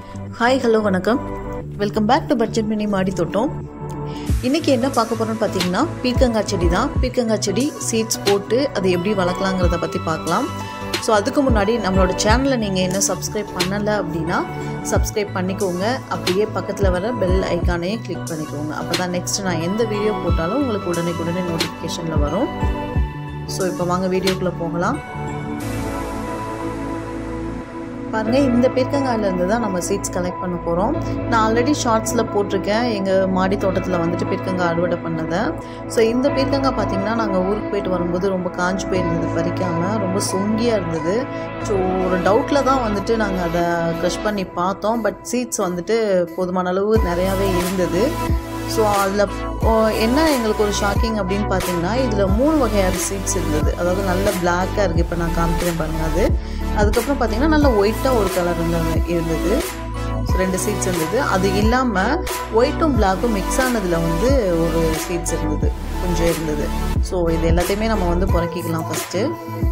hi hello வணக்கம் welcome back to budget mini மாடி தோட்டம் இன்றைக்கி என்ன பார்க்க போகிறோம்னு பார்த்தீங்கன்னா பீர்க்கங்காய் செடி தான் பீர்க்கங்காய் செடி சீட்ஸ் போட்டு அதை எப்படி வளர்க்கலாங்கிறத பற்றி பார்க்கலாம் ஸோ அதுக்கு முன்னாடி நம்மளோட சேனலை நீங்கள் என்ன சப்ஸ்கிரைப் பண்ணலை அப்படின்னா சப்ஸ்கிரைப் பண்ணிக்கோங்க அப்படியே பக்கத்தில் வர பெல் ஐக்கானையே கிளிக் பண்ணிக்கோங்க அப்போ தான் நெக்ஸ்ட் நான் எந்த வீடியோ போட்டாலும் உங்களுக்கு உடனே உடனே நோட்டிஃபிகேஷனில் வரும் ஸோ இப்போ வாங்க வீடியோக்குள்ளே போகலாம் பாருங்கள் இந்த பீர்க்கங்காயிலேருந்து தான் நம்ம சீட்ஸ் கலெக்ட் பண்ண போகிறோம் நான் ஆல்ரெடி ஷார்ட்ஸில் போட்டிருக்கேன் எங்கள் மாடி தோட்டத்தில் வந்துட்டு பீர்க்கங்காய் அறுவடை பண்ணதை ஸோ இந்த பீர்க்கங்காய் பார்த்திங்கன்னா நாங்கள் ஊருக்கு போயிட்டு வரும்போது ரொம்ப காஞ்சு போயிருந்தது பறிக்காமல் ரொம்ப சொங்கியாக இருந்தது ஸோ ஒரு டவுட்டில் தான் வந்துட்டு நாங்கள் அதை க்ரஷ் பண்ணி பார்த்தோம் பட் சீட்ஸ் வந்துட்டு போதுமான அளவு நிறையாவே இருந்தது ஸோ அதில் என்ன எங்களுக்கு ஒரு ஷாக்கிங் அப்படின்னு பார்த்தீங்கன்னா இதில் மூணு வகையான சீட்ஸ் இருந்தது அதாவது நல்ல பிளாக்காக இருக்குது இப்போ நான் காமிக்கிறேன் பாருங்கள் அது அதுக்கப்புறம் பார்த்தீங்கன்னா நல்ல ஒயிட்டாக ஒரு கலர் இருந்தது இருந்தது ஸோ ரெண்டு சீட்ஸ் இருந்தது அது இல்லாமல் ஒயிட்டும் பிளாக்கும் மிக்ஸ் ஆனதில் வந்து ஒரு சீட்ஸ் இருந்தது கொஞ்சம் இருந்தது ஸோ இது எல்லாத்தையுமே நம்ம வந்து புறக்கிக்கலாம் ஃபஸ்ட்டு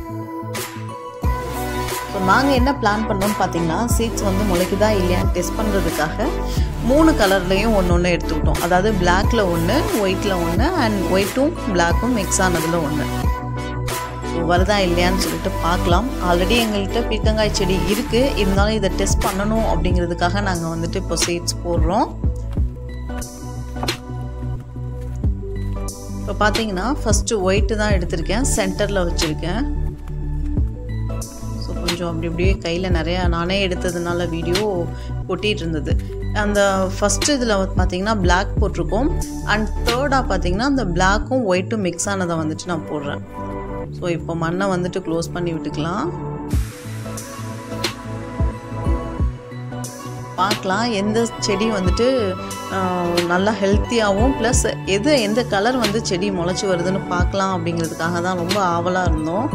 ஸோ நாங்கள் என்ன பிளான் பண்ணோம்னு பார்த்தீங்கன்னா சீட்ஸ் வந்து முளைக்குதா இல்லையான்னு டெஸ்ட் பண்ணுறதுக்காக மூணு கலர்லேயும் ஒன்று ஒன்று எடுத்துக்கிட்டோம் அதாவது பிளாக்ல ஒன்று ஒயிட்டில் ஒன்று அண்ட் ஒயிட்டும் பிளாக்கும் மிக்ஸ் ஆனதில் ஒன்று ஸோ வருதா இல்லையான்னு சொல்லிட்டு பார்க்கலாம் ஆல்ரெடி எங்கள்கிட்ட பீர்க்கங்காய் செடி இருக்குது இருந்தாலும் இதை டெஸ்ட் பண்ணணும் அப்படிங்கிறதுக்காக நாங்கள் வந்துட்டு இப்போ சீட்ஸ் போடுறோம் இப்போ பார்த்தீங்கன்னா ஃபஸ்ட்டு ஒயிட்டு தான் எடுத்திருக்கேன் சென்டரில் வச்சுருக்கேன் ஸோ கொஞ்சம் அப்படி இப்படியே கையில் நிறையா நானே எடுத்ததுனால வீடியோ கொட்டிகிட்டு இருந்தது அந்த ஃபஸ்ட்டு இதில் பார்த்தீங்கன்னா பிளாக் போட்டிருக்கோம் அண்ட் தேர்டாக பார்த்தீங்கன்னா அந்த பிளாக்கும் ஒயிட்டும் மிக்ஸ் ஆனதை வந்துட்டு நான் போடுறேன் ஸோ இப்போ மண்ணை வந்துட்டு க்ளோஸ் பண்ணி விட்டுக்கலாம் பார்க்கலாம் எந்த செடி வந்துட்டு நல்லா ஹெல்த்தியாகவும் ப்ளஸ் எது எந்த கலர் வந்து செடி முளைச்சி வருதுன்னு பார்க்கலாம் அப்படிங்கிறதுக்காக தான் ரொம்ப ஆவலாக இருந்தோம்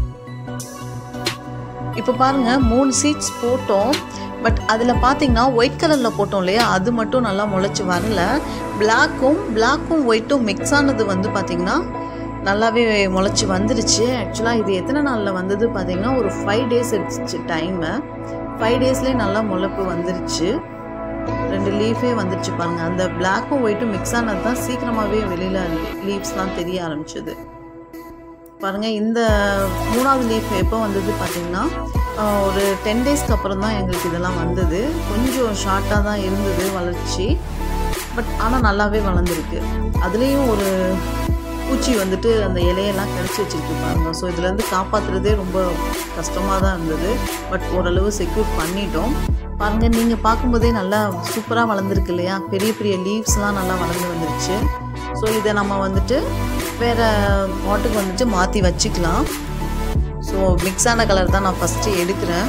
இப்போ பாருங்கள் மூணு சீட்ஸ் போட்டோம் பட் அதில் பார்த்தீங்கன்னா ஒயிட் கலரில் போட்டோம் இல்லையா அது மட்டும் நல்லா முளைச்சி வரல பிளாக்கும் பிளாக்கும் ஒயிட்டும் மிக்ஸ் ஆனது வந்து பார்த்திங்கன்னா நல்லாவே முளைச்சி வந்துருச்சு ஆக்சுவலாக இது எத்தனை நாளில் வந்தது பார்த்திங்கன்னா ஒரு ஃபைவ் டேஸ் எடுத்துச்சு டைமு ஃபைவ் டேஸ்லேயே நல்லா முளைப்பு வந்துருச்சு ரெண்டு லீஃபே வந்துருச்சு பாருங்கள் அந்த பிளாக்கும் ஒயிட்டும் மிக்ஸ் ஆனது தான் சீக்கிரமாகவே வெளியில் லீவ்ஸ்லாம் தெரிய ஆரம்பிச்சது பாருங்கள் இந்த மூணாவது லீஃப் எப்போ வந்தது பார்த்திங்கன்னா ஒரு டென் டேஸ்க்கு அப்புறம் தான் எங்களுக்கு இதெல்லாம் வந்தது கொஞ்சம் ஷார்ட்டாக தான் இருந்தது வளர்ச்சி பட் ஆனால் நல்லாவே வளர்ந்துருக்கு அதுலேயும் ஒரு பூச்சி வந்துட்டு அந்த இலையெல்லாம் கடிச்சு வச்சுருக்கு பாருங்க ஸோ இதுலேருந்து காப்பாற்றுறதே ரொம்ப கஷ்டமாக தான் இருந்தது பட் ஓரளவு செக்யூர் பண்ணிட்டோம் பாருங்கள் நீங்கள் பார்க்கும்போதே நல்லா சூப்பராக வளர்ந்துருக்கு இல்லையா பெரிய பெரிய லீவ்ஸ்லாம் நல்லா வளர்ந்து வந்துருச்சு ஸோ இதை நம்ம வந்துட்டு வேறு பாட்டுக்கு வந்துட்டு மாற்றி வச்சுக்கலாம் ஸோ மிக்ஸான கலர் தான் நான் ஃபஸ்ட்டு எடுக்கிறேன்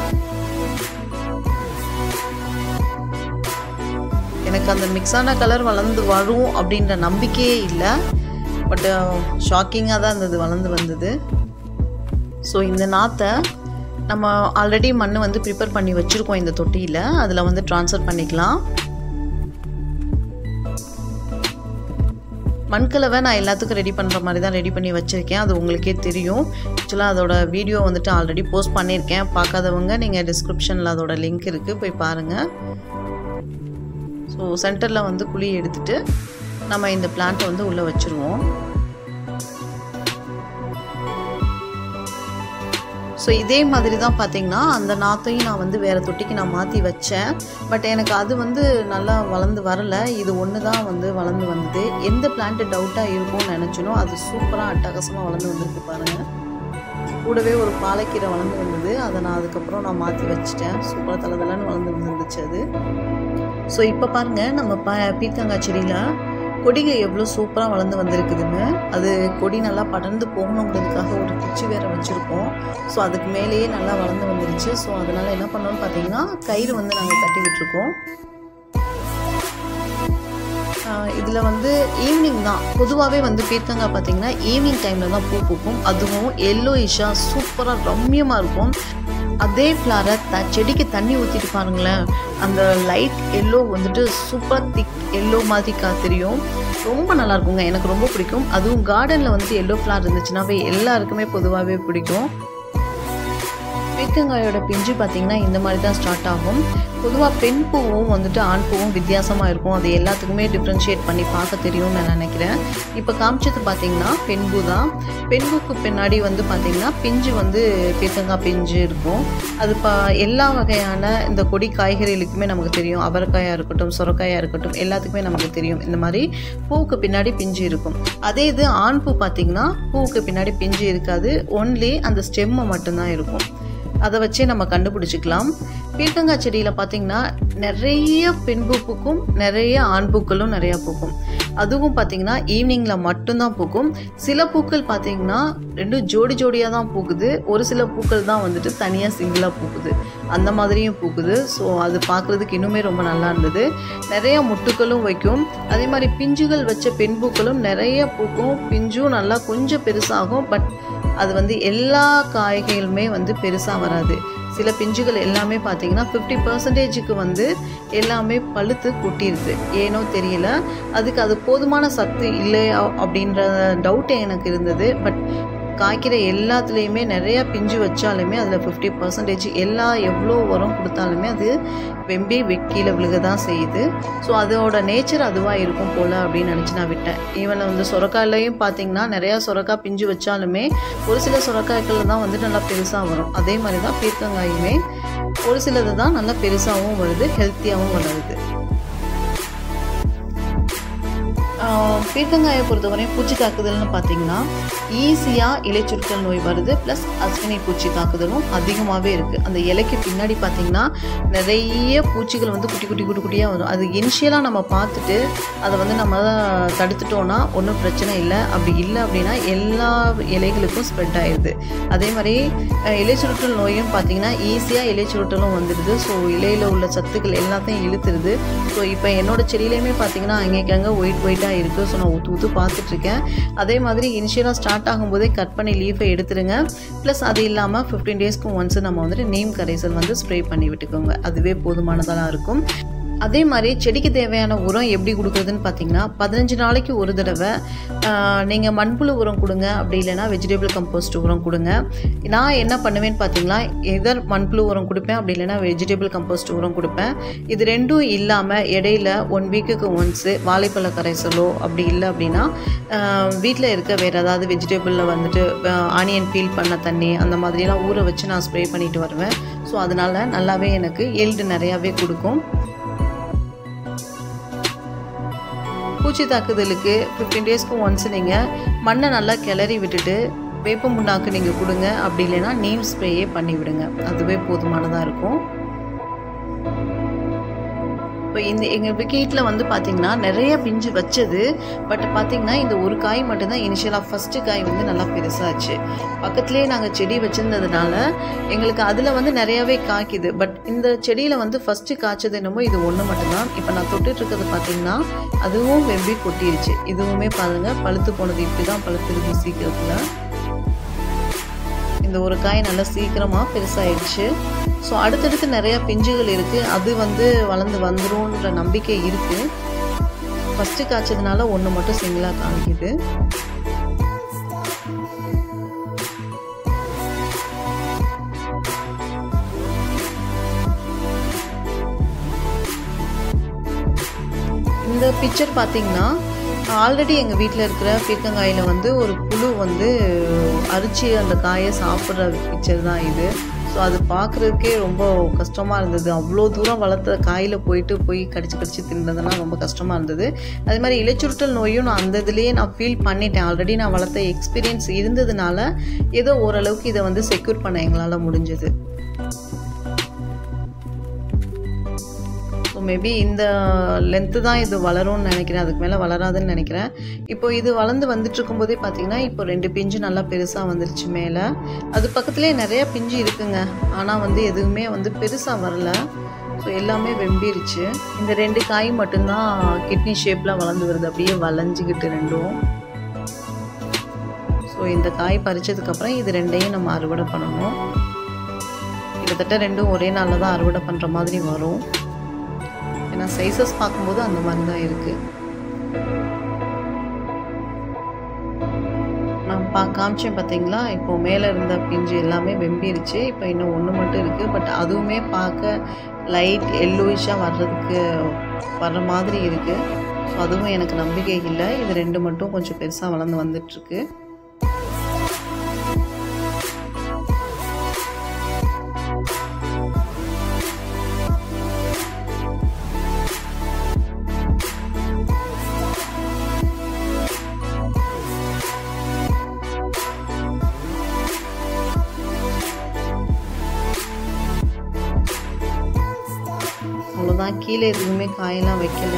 எனக்கு அந்த மிக்ஸான கலர் வளர்ந்து வரும் அப்படின்ற நம்பிக்கையே இல்லை பட் ஷாக்கிங்காக தான் இருந்தது வளர்ந்து வந்தது ஸோ இந்த நாற்றை நம்ம ஆல்ரெடி மண் வந்து ப்ரிப்பேர் பண்ணி வச்சுருக்கோம் இந்த தொட்டியில் அதில் வந்து ட்ரான்ஸ்ஃபர் பண்ணிக்கலாம் மண்கலவை நான் எல்லாத்துக்கும் ரெடி பண்ணுற மாதிரி தான் ரெடி பண்ணி வச்சுருக்கேன் அது உங்களுக்கே தெரியும் ஆக்சுவலாக அதோட வீடியோ வந்துட்டு ஆல்ரெடி போஸ்ட் பண்ணியிருக்கேன் பார்க்காதவங்க நீங்கள் டிஸ்கிரிப்ஷனில் அதோட லிங்க் இருக்குது போய் பாருங்கள் ஸோ சென்டரில் வந்து குழி எடுத்துகிட்டு நம்ம இந்த பிளான்ட்டை வந்து உள்ளே வச்சுருவோம் ஸோ இதே மாதிரி தான் பார்த்தீங்கன்னா அந்த நாற்றையும் நான் வந்து வேறு தொட்டிக்கு நான் மாற்றி வச்சேன் பட் எனக்கு அது வந்து நல்லா வளர்ந்து வரலை இது ஒன்று தான் வந்து வளர்ந்து வந்தது எந்த பிளான்ட்டு டவுட்டாக இருக்கும்னு நினச்சினோ அது சூப்பராக அட்டகாசமாக வளர்ந்து வந்திருக்கு பாருங்கள் கூடவே ஒரு பாலைக்கீரை வளர்ந்து வந்தது அதை நான் அதுக்கப்புறம் நான் மாற்றி வச்சுட்டேன் சூப்பராக தலை தலைன்னு வளர்ந்து வந்துருந்துச்சு அது ஸோ இப்போ பாருங்கள் நம்ம ப பீர்க்கங்காய் செடியில் கொடிகை எவ்வளோ சூப்பராக வளர்ந்து வந்திருக்குதுன்னு அது கொடி நல்லா படர்ந்து போகணுங்கிறதுக்காக ஒரு குச்சி வேற வச்சுருக்கோம் ஸோ அதுக்கு மேலேயே நல்லா வளர்ந்து வந்துருச்சு ஸோ அதனால் என்ன பண்ணோம்னு பார்த்தீங்கன்னா கயிறு வந்து நாங்கள் கட்டி விட்டுருக்கோம் இதில் வந்து ஈவினிங் தான் பொதுவாகவே வந்து பீர்க்கங்காய் பார்த்தீங்கன்னா ஈவினிங் டைமில் தான் பூ பூக்கும் அதுவும் எல்லோயிஷாக சூப்பராக ரம்யமாக இருக்கும் அதே ஃப்ளாரை த செடிக்கு தண்ணி ஊற்றிட்டு பாருங்களேன் அந்த லைட் எல்லோ வந்துட்டு சூப்பர் திக் எல்லோ மாதிரி கா தெரியும் ரொம்ப நல்லா இருக்குங்க எனக்கு ரொம்ப பிடிக்கும் அதுவும் கார்டனில் வந்துட்டு எல்லோ ஃப்ளார் இருந்துச்சுன்னாவே எல்லாருக்குமே பொதுவாகவே பிடிக்கும் பீர்க்கங்காயோட பிஞ்சு பார்த்திங்கன்னா இந்த மாதிரி தான் ஸ்டார்ட் ஆகும் பொதுவாக பெண் பூவும் வந்துட்டு ஆண் பூவும் வித்தியாசமாக இருக்கும் அது எல்லாத்துக்குமே டிஃப்ரென்ஷியேட் பண்ணி பார்க்க தெரியும்னு நான் நினைக்கிறேன் இப்போ காமிச்சது பார்த்திங்கன்னா பெண் பூ தான் பெண் பூக்கு பின்னாடி வந்து பார்த்திங்கன்னா பிஞ்சு வந்து பீர்க்கங்காய் பிஞ்சு இருக்கும் அது பா எல்லா வகையான இந்த கொடி காய்கறிகளுக்குமே நமக்கு தெரியும் அவரைக்காயாக இருக்கட்டும் சுரக்காயாக இருக்கட்டும் எல்லாத்துக்குமே நமக்கு தெரியும் இந்த மாதிரி பூவுக்கு பின்னாடி பிஞ்சு இருக்கும் அதே இது ஆண் பூ பார்த்திங்கன்னா பூவுக்கு பின்னாடி பிஞ்சு இருக்காது ஒன்லி அந்த ஸ்டெம்மை மட்டும்தான் இருக்கும் அதை வச்சே நம்ம கண்டுபிடிச்சிக்கலாம் பீர்க்கங்காய் செடியில் பார்த்தீங்கன்னா நிறைய பெண் பூ பூக்கும் நிறைய ஆண் பூக்களும் நிறையா பூக்கும் அதுவும் பார்த்தீங்கன்னா ஈவினிங்கில் மட்டும்தான் பூக்கும் சில பூக்கள் பார்த்தீங்கன்னா ரெண்டும் ஜோடி ஜோடியாக தான் பூக்குது ஒரு சில பூக்கள் தான் வந்துட்டு தனியாக சிங்கிளாக பூக்குது அந்த மாதிரியும் பூக்குது ஸோ அது பார்க்குறதுக்கு இன்னுமே ரொம்ப நல்லா இருந்தது நிறைய முட்டுக்களும் வைக்கும் அதே மாதிரி பிஞ்சுகள் வச்ச பெண் பூக்களும் நிறைய பூக்கும் பிஞ்சும் நல்லா கொஞ்சம் பெருசாகும் பட் அது வந்து எல்லா காய்களுமே வந்து பெருசாக வராது சில பிஞ்சுகள் எல்லாமே பார்த்தீங்கன்னா ஃபிஃப்டி பர்சன்டேஜுக்கு வந்து எல்லாமே பழுத்து கொட்டிடுது ஏனோ தெரியல அதுக்கு அது போதுமான சத்து இல்லையா அப்படின்ற டவுட் எனக்கு இருந்தது பட் காய்க்கிற எல்லாத்துலேயுமே நிறையா பிஞ்சு வச்சாலுமே அதில் ஃபிஃப்டி பர்சன்டேஜ் எல்லா எவ்வளோ உரம் கொடுத்தாலுமே அது வெம்பி கீழே விழுக தான் செய்யுது ஸோ அதோட நேச்சர் அதுவாக இருக்கும் போல் அப்படின்னு நினச்சி நான் விட்டேன் ஈவன் வந்து சுரக்காயிலையும் பார்த்தீங்கன்னா நிறையா சுரக்காய் பிஞ்சு வச்சாலுமே ஒரு சில சுரக்காய்கள் தான் வந்து நல்லா பெருசாக வரும் அதே மாதிரி தான் பீர்க்கங்காயுமே ஒரு சிலது தான் நல்லா பெருசாகவும் வருது ஹெல்த்தியாகவும் வளருது பீர்க்கங்காயை பொறுத்தவரையும் பூச்சி தாக்குதல்னு பார்த்தீங்கன்னா ஈஸியாக இலைச்சுருட்டல் நோய் வருது ப்ளஸ் அஸ்வினி பூச்சி தாக்குதலும் அதிகமாகவே இருக்குது அந்த இலைக்கு பின்னாடி பார்த்தீங்கன்னா நிறைய பூச்சிகள் வந்து குட்டி குட்டி குட்டி குட்டியாக வரும் அது இனிஷியலாக நம்ம பார்த்துட்டு அதை வந்து நம்ம தடுத்துட்டோன்னா ஒன்றும் பிரச்சனை இல்லை அப்படி இல்லை அப்படின்னா எல்லா இலைகளுக்கும் ஸ்ப்ரெட் ஆயிடுது அதே மாதிரி இலைச்சுருட்டல் நோயும் பார்த்தீங்கன்னா ஈஸியாக இலைச்சுருட்டலும் வந்துடுது ஸோ இலையில் உள்ள சத்துக்கள் எல்லாத்தையும் இழுத்துருது ஸோ இப்போ என்னோட செடியிலையுமே பார்த்தீங்கன்னா அங்கேங்க ஒயிட் ஒயிட்டாக இருக்குது ஸோ நான் ஊற்று ஊற்று பார்த்துட்ருக்கேன் அதே மாதிரி இனிஷியலாக ஸ்டார்ட் ஆகும்போதே கட் பண்ணி லீஃபை எடுத்துருங்க ப்ளஸ் அது இல்லாமல் ஃபிஃப்டீன் டேஸ்க்கு ஒன்ஸ் நம்ம வந்துட்டு நீம் கரைசல் வந்து ஸ்ப்ரே பண்ணி விட்டுக்கோங்க அதுவே போதுமானதாக இருக்கும் அதே மாதிரி செடிக்கு தேவையான உரம் எப்படி கொடுக்குறதுன்னு பார்த்தீங்கன்னா பதினஞ்சு நாளைக்கு ஒரு தடவை நீங்கள் மண்புழு உரம் கொடுங்க அப்படி இல்லைனா வெஜிடபிள் கம்போஸ்ட் உரம் கொடுங்க நான் என்ன பண்ணுவேன்னு பார்த்தீங்கன்னா எதர் மண்புழு உரம் கொடுப்பேன் அப்படி இல்லைனா வெஜிடபிள் கம்போஸ்ட் உரம் கொடுப்பேன் இது ரெண்டும் இல்லாமல் இடையில ஒன் வீக்குக்கு ஒன்ஸு வாழைப்பழ கரைசலோ அப்படி இல்லை அப்படின்னா வீட்டில் இருக்க வேறு ஏதாவது வெஜிடபிளில் வந்துட்டு ஆனியன் பீல் பண்ண தண்ணி அந்த மாதிரியெல்லாம் ஊற வச்சு நான் ஸ்ப்ரே பண்ணிட்டு வருவேன் ஸோ அதனால் நல்லாவே எனக்கு எல்டு நிறையாவே கொடுக்கும் பூச்சி தாக்குதலுக்கு ஃபிஃப்டீன் டேஸ்க்கு ஒன்ஸ் நீங்கள் மண்ணை நல்லா கிளறி விட்டுட்டு வேப்ப முன்னாக்கு நீங்கள் கொடுங்க அப்படி இல்லைன்னா நீம் ஸ்ப்ரேயே பண்ணி விடுங்க அதுவே போதுமானதாக இருக்கும் இப்போ இந்த எங்கள் விக்கெட்டில் வந்து பார்த்திங்கன்னா நிறைய பிஞ்சு வச்சது பட் பார்த்திங்கன்னா இந்த ஒரு காய் மட்டும்தான் இனிஷியலாக ஃபஸ்ட்டு காய் வந்து நல்லா பெருசாச்சு பக்கத்துலேயே நாங்கள் செடி வச்சுருந்ததுனால எங்களுக்கு அதில் வந்து நிறையாவே காய்க்குது பட் இந்த செடியில் வந்து ஃபஸ்ட்டு காய்ச்சது என்னமோ இது ஒன்று மட்டும்தான் இப்போ நான் தொட்டுட்டு இருக்கிறது பார்த்திங்கன்னா அதுவும் வெம்பி கொட்டிருச்சு இதுவுமே பாருங்கள் பழுத்து போனது இப்படி தான் பழுத்துருக்கு சீக்கிரத்தில் இந்த ஒரு காய் நல்லா சீக்கிரமாக பெருசாயிடுச்சு ஸோ அடுத்தடுத்து நிறையா பிஞ்சுகள் இருக்குது அது வந்து வளர்ந்து வந்துரும்ன்ற நம்பிக்கை இருக்குது ஃபஸ்ட்டு காய்ச்சதுனால ஒன்று மட்டும் சிங்கிளாக காமிக்குது இந்த பிக்சர் பார்த்தீங்கன்னா ஆல்ரெடி எங்கள் வீட்டில் இருக்கிற பீர்க்கங்காயில் வந்து ஒரு புழு வந்து அரிச்சு அந்த காயை சாப்பிட்ற பிக்சர் தான் இது ஸோ அது பார்க்குறதுக்கே ரொம்ப கஷ்டமாக இருந்தது அவ்வளோ தூரம் வளர்த்த காயில் போயிட்டு போய் கடிச்சு கடிச்சு தின்றதுலாம் ரொம்ப கஷ்டமாக இருந்தது அதே மாதிரி இலைச்சுருட்டல் நோயும் நான் அந்த இதுலேயே நான் ஃபீல் பண்ணிட்டேன் ஆல்ரெடி நான் வளர்த்த எக்ஸ்பீரியன்ஸ் இருந்ததுனால ஏதோ ஓரளவுக்கு இதை வந்து செக்யூர் பண்ண எங்களால் முடிஞ்சது ஸோ மேபி இந்த லென்த்து தான் இது வளரும்னு நினைக்கிறேன் அதுக்கு மேலே வளராதுன்னு நினைக்கிறேன் இப்போ இது வளர்ந்து வந்துட்டு இருக்கும்போதே பார்த்தீங்கன்னா இப்போ ரெண்டு பிஞ்சு நல்லா பெருசாக வந்துருச்சு மேலே அது பக்கத்துலேயே நிறைய பிஞ்சு இருக்குங்க ஆனால் வந்து எதுவுமே வந்து பெருசாக வரல ஸோ எல்லாமே வெம்பிருச்சு இந்த ரெண்டு காய் மட்டும்தான் கிட்னி ஷேப்பில் வளர்ந்து வருது அப்படியே வளைஞ்சிக்கிட்டு ரெண்டும் ஸோ இந்த காய் பறிச்சதுக்கப்புறம் இது ரெண்டையும் நம்ம அறுவடை பண்ணணும் கிட்டத்தட்ட ரெண்டும் ஒரே நாளில் தான் அறுவடை பண்ணுற மாதிரி வரும் ஏன்னா சைஸஸ் பார்க்கும்போது அந்த மாதிரி தான் இருக்குது நான் பா காமிச்சேன் பார்த்தீங்களா இப்போது மேலே இருந்த பிஞ்சு எல்லாமே வெம்பிருச்சு இப்போ இன்னும் ஒன்று மட்டும் இருக்குது பட் அதுவுமே பார்க்க லைட் எல்லோயிஷாக வர்றதுக்கு வர்ற மாதிரி இருக்குது ஸோ அதுவும் எனக்கு நம்பிக்கை இல்லை இது ரெண்டு மட்டும் கொஞ்சம் பெருசாக வளர்ந்து வந்துட்டுருக்கு அவ்வளோதான் கீழே எதுவுமே காயெல்லாம் வைக்கல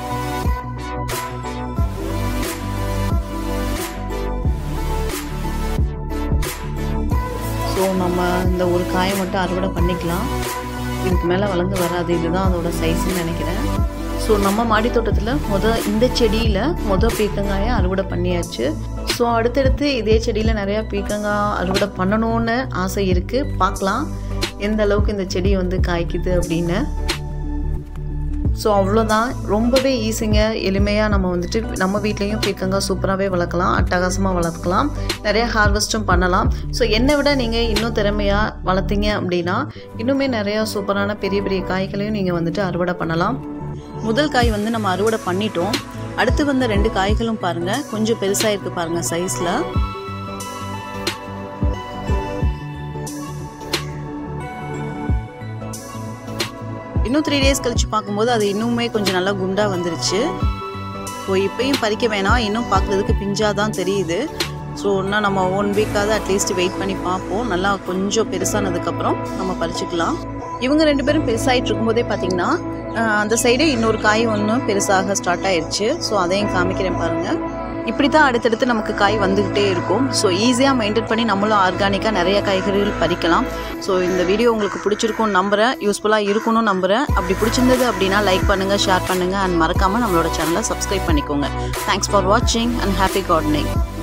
ஸோ நம்ம இந்த ஒரு காயை மட்டும் அறுவடை பண்ணிக்கலாம் இதுக்கு மேலே வளர்ந்து வராது இதுதான் அதோட சைஸ்ன்னு நினைக்கிறேன் ஸோ நம்ம மாடி தோட்டத்தில் முத இந்த செடியில் முத பீக்கங்காயை அறுவடை பண்ணியாச்சு ஸோ அடுத்தடுத்து இதே செடியில் நிறையா பீக்கங்காய் அறுவடை பண்ணணும்னு ஆசை இருக்குது பார்க்கலாம் எந்த அளவுக்கு இந்த செடி வந்து காய்க்குது அப்படின்னு ஸோ அவ்வளோதான் ரொம்பவே ஈஸிங்க எளிமையாக நம்ம வந்துட்டு நம்ம வீட்லேயும் பீக்கங்காய் சூப்பராகவே வளர்க்கலாம் அட்டகாசமாக வளர்க்கலாம் நிறைய ஹார்வெஸ்ட்டும் பண்ணலாம் ஸோ என்னை விட நீங்கள் இன்னும் திறமையாக வளர்த்தீங்க அப்படின்னா இன்னுமே நிறையா சூப்பரான பெரிய பெரிய காய்களையும் நீங்கள் வந்துட்டு அறுவடை பண்ணலாம் முதல் காய் வந்து நம்ம அறுவடை பண்ணிட்டோம் அடுத்து வந்த ரெண்டு காய்களும் பாருங்கள் கொஞ்சம் பெருசாக இருக்குது பாருங்கள் சைஸில் இன்னும் த்ரீ டேஸ் கழித்து பார்க்கும்போது அது இன்னுமே கொஞ்சம் நல்லா குண்டாக வந்துருச்சு ஸோ இப்போயும் பறிக்க வேணாம் இன்னும் பார்க்குறதுக்கு பிஞ்சாக தான் தெரியுது ஸோ இன்னும் நம்ம ஒன் வீக்காவது அட்லீஸ்ட் வெயிட் பண்ணி பார்ப்போம் நல்லா கொஞ்சம் பெருசானதுக்கப்புறம் நம்ம பறிச்சுக்கலாம் இவங்க ரெண்டு பேரும் பெருசாகிட்டு இருக்கும்போதே பார்த்தீங்கன்னா அந்த சைடு இன்னொரு காய் ஒன்று பெருசாக ஸ்டார்ட் ஆயிடுச்சு ஸோ அதையும் காமிக்கிறேன் பாருங்கள் இப்படி தான் அடுத்தடுத்து நமக்கு காய் வந்துக்கிட்டே இருக்கும் ஸோ ஈஸியாக மெயின்டைன் பண்ணி நம்மளும் ஆர்கானிக்காக நிறைய காய்கறிகள் பறிக்கலாம் ஸோ இந்த வீடியோ உங்களுக்கு பிடிச்சிருக்கும் நம்புகிறேன் யூஸ்ஃபுல்லாக இருக்கணும்னு நம்புகிறேன் அப்படி பிடிச்சிருந்தது அப்படின்னா லைக் பண்ணுங்கள் ஷேர் பண்ணுங்கள் அண்ட் மறக்காமல் நம்மளோட சேனலை சப்ஸ்கிரைப் பண்ணிக்கோங்க தேங்க்ஸ் ஃபார் வாட்சிங் அண்ட் ஹாப்பி கார்டனிங்